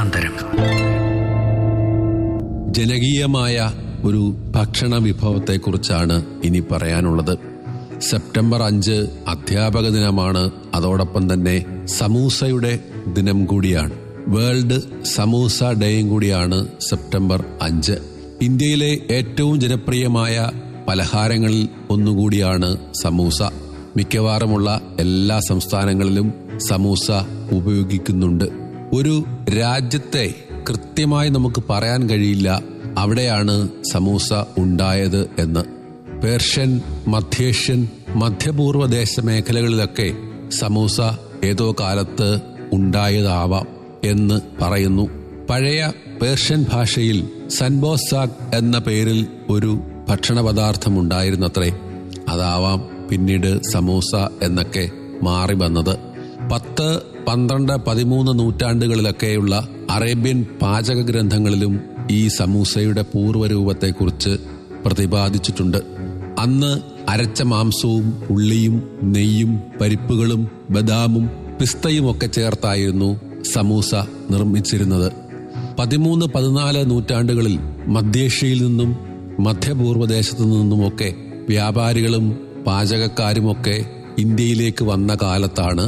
സാന്ദ്രം ജനകീയമായ ഒരു ഭക്ഷണ വിഭവത്തെക്കുറിച്ചാണ് ഇനി പറയാനുള്ളത് സെപ്റ്റംബർ അഞ്ച് അധ്യാപക ദിനമാണ് അതോടൊപ്പം തന്നെ സമൂസയുടെ ദിനം കൂടിയാണ് വേൾഡ് സമൂസ ഡേയും കൂടിയാണ് സെപ്റ്റംബർ അഞ്ച് ഇന്ത്യയിലെ ഏറ്റവും ജനപ്രിയമായ പലഹാരങ്ങളിൽ ഒന്നുകൂടിയാണ് സമൂസ മിക്കവാറുമുള്ള എല്ലാ സംസ്ഥാനങ്ങളിലും സമൂസ ഉപയോഗിക്കുന്നുണ്ട് ഒരു രാജ്യത്തെ കൃത്യമായി നമുക്ക് പറയാൻ കഴിയില്ല അവിടെയാണ് സമൂസ ഉണ്ടായത് എന്ന് പേർഷ്യൻ മധ്യേഷ്യൻ മധ്യപൂർവ്വ ദേശ മേഖലകളിലൊക്കെ സമൂസ ഏതോ കാലത്ത് ഉണ്ടായതാവാം എന്ന് പറയുന്നു പഴയ പേർഷ്യൻ ഭാഷയിൽ സൻബോസാഗ് എന്ന പേരിൽ ഒരു ഭക്ഷണ പദാർത്ഥം ഉണ്ടായിരുന്നത്രേ അതാവാം പിന്നീട് സമൂസ എന്നൊക്കെ മാറി വന്നത് പത്ത് പന്ത്രണ്ട് പതിമൂന്ന് നൂറ്റാണ്ടുകളിലൊക്കെയുള്ള അറേബ്യൻ പാചക ഗ്രന്ഥങ്ങളിലും ഈ സമൂസയുടെ പൂർവ്വരൂപത്തെക്കുറിച്ച് പ്രതിപാദിച്ചിട്ടുണ്ട് അന്ന് അരച്ച മാംസവും ഉള്ളിയും നെയ്യും പരിപ്പുകളും ബദാമും പിസ്തയും ഒക്കെ ചേർത്തായിരുന്നു സമൂസ നിർമ്മിച്ചിരുന്നത് പതിമൂന്ന് പതിനാല് നൂറ്റാണ്ടുകളിൽ മധ്യേഷ്യയിൽ നിന്നും മധ്യപൂർവ്വദേശത്തു നിന്നുമൊക്കെ വ്യാപാരികളും പാചകക്കാരുമൊക്കെ ഇന്ത്യയിലേക്ക് വന്ന കാലത്താണ്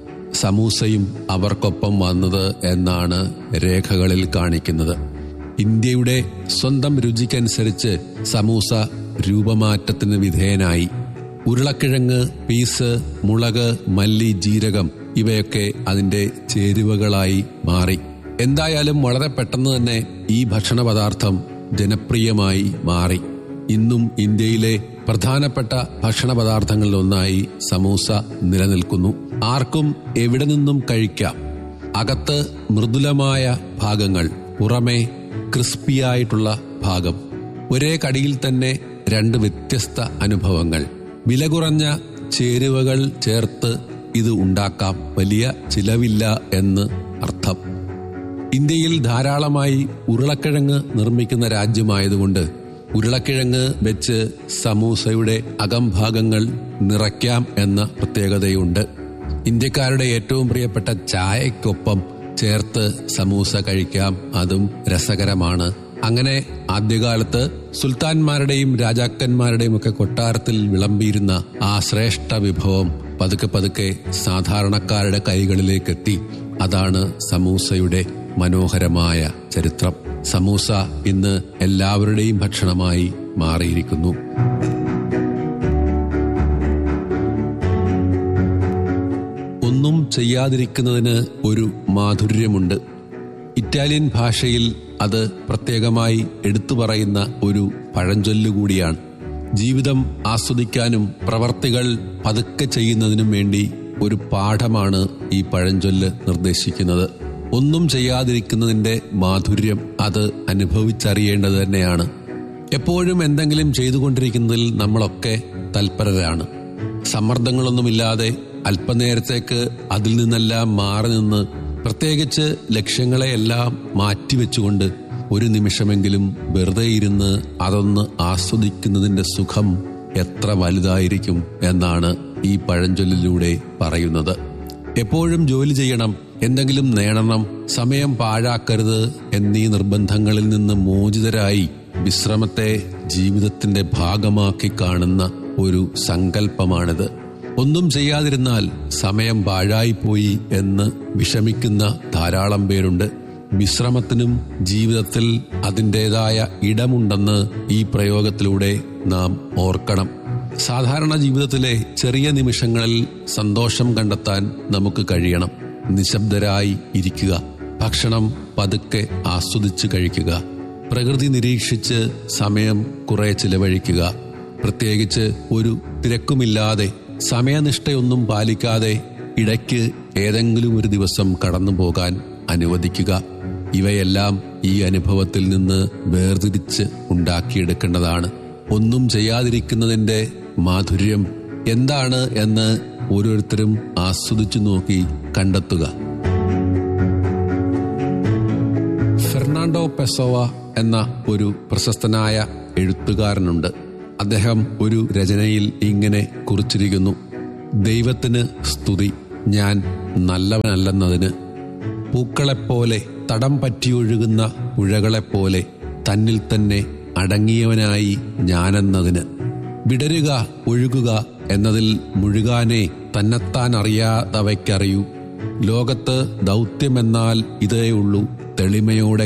സമൂസയും അവർക്കൊപ്പം വന്നത് എന്നാണ് രേഖകളിൽ കാണിക്കുന്നത് ഇന്ത്യയുടെ സ്വന്തം രുചിക്കനുസരിച്ച് സമൂസ രൂപമാറ്റത്തിന് വിധേയനായി ഉരുളക്കിഴങ്ങ് പീസ് മുളക് മല്ലി ജീരകം ഇവയൊക്കെ അതിന്റെ ചേരുവകളായി മാറി എന്തായാലും വളരെ പെട്ടെന്ന് തന്നെ ഈ ഭക്ഷണ പദാർത്ഥം ജനപ്രിയമായി മാറി ഇന്നും ഇന്ത്യയിലെ പ്രധാനപ്പെട്ട ഭക്ഷണ പദാർത്ഥങ്ങളിലൊന്നായി സമൂസ നിലനിൽക്കുന്നു ആർക്കും എവിടെ നിന്നും കഴിക്കാം അകത്ത് മൃദുലമായ ഭാഗങ്ങൾ പുറമേ ക്രിസ്പിയായിട്ടുള്ള ഭാഗം ഒരേ കടിയിൽ തന്നെ രണ്ട് വ്യത്യസ്ത അനുഭവങ്ങൾ വില കുറഞ്ഞ ചേരുവകൾ ചേർത്ത് ഇത് ഉണ്ടാക്കാം വലിയ ചിലവില്ല എന്ന് അർത്ഥം ഇന്ത്യയിൽ ധാരാളമായി ഉരുളക്കിഴങ്ങ് നിർമ്മിക്കുന്ന രാജ്യമായതുകൊണ്ട് ഉരുളക്കിഴങ്ങ് വെച്ച് സമൂസയുടെ അകംഭാഗങ്ങൾ നിറയ്ക്കാം എന്ന പ്രത്യേകതയുണ്ട് ഇന്ത്യക്കാരുടെ ഏറ്റവും പ്രിയപ്പെട്ട ചായക്കൊപ്പം ചേർത്ത് സമൂസ കഴിക്കാം അതും രസകരമാണ് അങ്ങനെ ആദ്യകാലത്ത് സുൽത്താൻമാരുടെയും രാജാക്കന്മാരുടെയും ഒക്കെ കൊട്ടാരത്തിൽ വിളമ്പിയിരുന്ന ആ ശ്രേഷ്ഠ വിഭവം പതുക്കെ പതുക്കെ സാധാരണക്കാരുടെ കൈകളിലേക്ക് എത്തി അതാണ് സമൂസയുടെ മനോഹരമായ ചരിത്രം സമൂസ ഇന്ന് എല്ലാവരുടെയും ഭക്ഷണമായി മാറിയിരിക്കുന്നു ഒന്നും ചെയ്യാതിരിക്കുന്നതിന് ഒരു മാധുര്യമുണ്ട് ഇറ്റാലിയൻ ഭാഷയിൽ അത് പ്രത്യേകമായി എടുത്തു പറയുന്ന ഒരു പഴഞ്ചൊല്ലു കൂടിയാണ് ജീവിതം ആസ്വദിക്കാനും പ്രവർത്തികൾ പതുക്കെ ചെയ്യുന്നതിനും വേണ്ടി ഒരു പാഠമാണ് ഈ പഴഞ്ചൊല്ല് നിർദ്ദേശിക്കുന്നത് ഒന്നും ചെയ്യാതിരിക്കുന്നതിന്റെ മാധുര്യം അത് അനുഭവിച്ചറിയേണ്ടത് തന്നെയാണ് എപ്പോഴും എന്തെങ്കിലും ചെയ്തുകൊണ്ടിരിക്കുന്നതിൽ നമ്മളൊക്കെ തൽപരരാണ് സമ്മർദ്ദങ്ങളൊന്നുമില്ലാതെ അല്പനേരത്തേക്ക് അതിൽ നിന്നെല്ലാം മാറി നിന്ന് പ്രത്യേകിച്ച് ലക്ഷ്യങ്ങളെയെല്ലാം മാറ്റിവെച്ചുകൊണ്ട് ഒരു നിമിഷമെങ്കിലും വെറുതെ ഇരുന്ന് അതൊന്ന് ആസ്വദിക്കുന്നതിന്റെ സുഖം എത്ര വലുതായിരിക്കും എന്നാണ് ഈ പഴഞ്ചൊല്ലിലൂടെ പറയുന്നത് എപ്പോഴും ജോലി ചെയ്യണം എന്തെങ്കിലും നേടണം സമയം പാഴാക്കരുത് എന്നീ നിർബന്ധങ്ങളിൽ നിന്ന് മോചിതരായി വിശ്രമത്തെ ജീവിതത്തിന്റെ ഭാഗമാക്കി കാണുന്ന ഒരു സങ്കല്പമാണിത് ഒന്നും ചെയ്യാതിരുന്നാൽ സമയം പാഴായിപ്പോയി എന്ന് വിഷമിക്കുന്ന ധാരാളം പേരുണ്ട് വിശ്രമത്തിനും ജീവിതത്തിൽ അതിൻ്റെതായ ഇടമുണ്ടെന്ന് ഈ പ്രയോഗത്തിലൂടെ നാം ഓർക്കണം സാധാരണ ജീവിതത്തിലെ ചെറിയ നിമിഷങ്ങളിൽ സന്തോഷം കണ്ടെത്താൻ നമുക്ക് കഴിയണം നിശബ്ദരായി ഇരിക്കുക ഭക്ഷണം പതുക്കെ ആസ്വദിച്ച് കഴിക്കുക പ്രകൃതി നിരീക്ഷിച്ച് സമയം കുറെ ചിലവഴിക്കുക പ്രത്യേകിച്ച് ഒരു തിരക്കുമില്ലാതെ സമയനിഷ്ഠയൊന്നും പാലിക്കാതെ ഇടയ്ക്ക് ഏതെങ്കിലും ഒരു ദിവസം കടന്നു പോകാൻ അനുവദിക്കുക ഇവയെല്ലാം ഈ അനുഭവത്തിൽ നിന്ന് വേർതിരിച്ച് ഉണ്ടാക്കിയെടുക്കേണ്ടതാണ് ഒന്നും ചെയ്യാതിരിക്കുന്നതിന്റെ മാധുര്യം എന്താണ് എന്ന് ഓരോരുത്തരും ആസ്വദിച്ചു നോക്കി കണ്ടെത്തുക ഫെർണാണ്ടോ പെസോവ എന്ന ഒരു പ്രശസ്തനായ എഴുത്തുകാരനുണ്ട് അദ്ദേഹം ഒരു രചനയിൽ ഇങ്ങനെ കുറിച്ചിരിക്കുന്നു ദൈവത്തിന് സ്തുതി ഞാൻ നല്ലവനല്ലെന്നതിന് പൂക്കളെപ്പോലെ തടം പറ്റിയൊഴുകുന്ന പുഴകളെപ്പോലെ തന്നിൽ തന്നെ അടങ്ങിയവനായി ഞാനെന്നതിന് വിടരുക ഒഴുകുക എന്നതിൽ മുഴുകാനേ തന്നെത്താൻ അറിയാതവയ്ക്കറിയൂ ലോകത്ത് ദൗത്യമെന്നാൽ ഇതേ ഉള്ളൂ തെളിമയോടെ